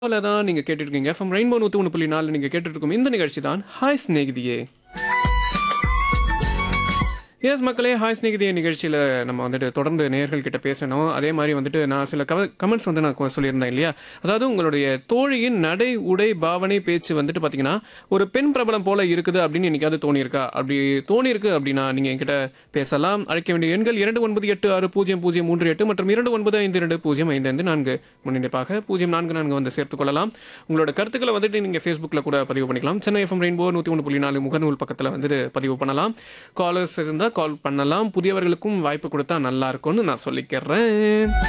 தான் நீங்க கேட்டுட்டு இருக்கீங்க எஃப்எம் ரெயின்போ நூத்தி ஒன்று புள்ளி நாலு நீங்க கேட்டுட்டு இருக்கும் இந்த நிகழ்ச்சி தான் ஹாய் ஸ்நேகிதியே எஸ் மக்களே ஹாய் ஸ்நேகிதிய நிகழ்ச்சியில் நம்ம வந்துட்டு தொடர்ந்து நேயர்கள் கிட்ட பேசணும் அதே மாதிரி வந்துட்டு நான் சில கவ கமெண்ட்ஸ் வந்து நான் கொ- சொல்லியிருந்தேன் இல்லையா அதாவது உங்களுடைய தோழியின் நடை உடை பாவனை பேச்சு வந்துட்டு பார்த்தீங்கன்னா ஒரு பெண் பிரபலம் போல இருக்குது அப்படின்னு என்னைக்காவது தோணியிருக்கா அப்படி தோணியிருக்கு அப்படின்னா நீங்கள் என்கிட்ட பேசலாம் அழைக்க வேண்டிய எண்கள் இரண்டு ஒன்பது எட்டு ஆறு பூஜ்ஜியம் பூஜ்ஜியம் மூன்று எட்டு மற்றும் இரண்டு ஒன்பது ஐந்து இரண்டு பூஜ்ஜியம் ஐந்து ஐந்து நான்கு முன்னிணைப்பாக பூஜ்ஜியம் நான்கு நான்கு வந்து சேர்த்துக் கொள்ளலாம் உங்களோட கருத்துக்களை வந்துட்டு நீங்கள் ஃபேஸ்புக்கில் கூட பதிவு பண்ணிக்கலாம் சென்னை எஃப்எம் ரெயின்போ நூற்றி ஒன்று புள்ளி நாலு முகநூல் பக்கத்தில் வந்துட்டு பதிவு பண்ணலாம் காலர்ஸ் இருந்தால் கால் பண்ணலாம் புதியவர்களுக்கும் வாய்ப்பு கொடுத்தா நல்லா இருக்கும்னு நான் சொல்லிக்கிறேன்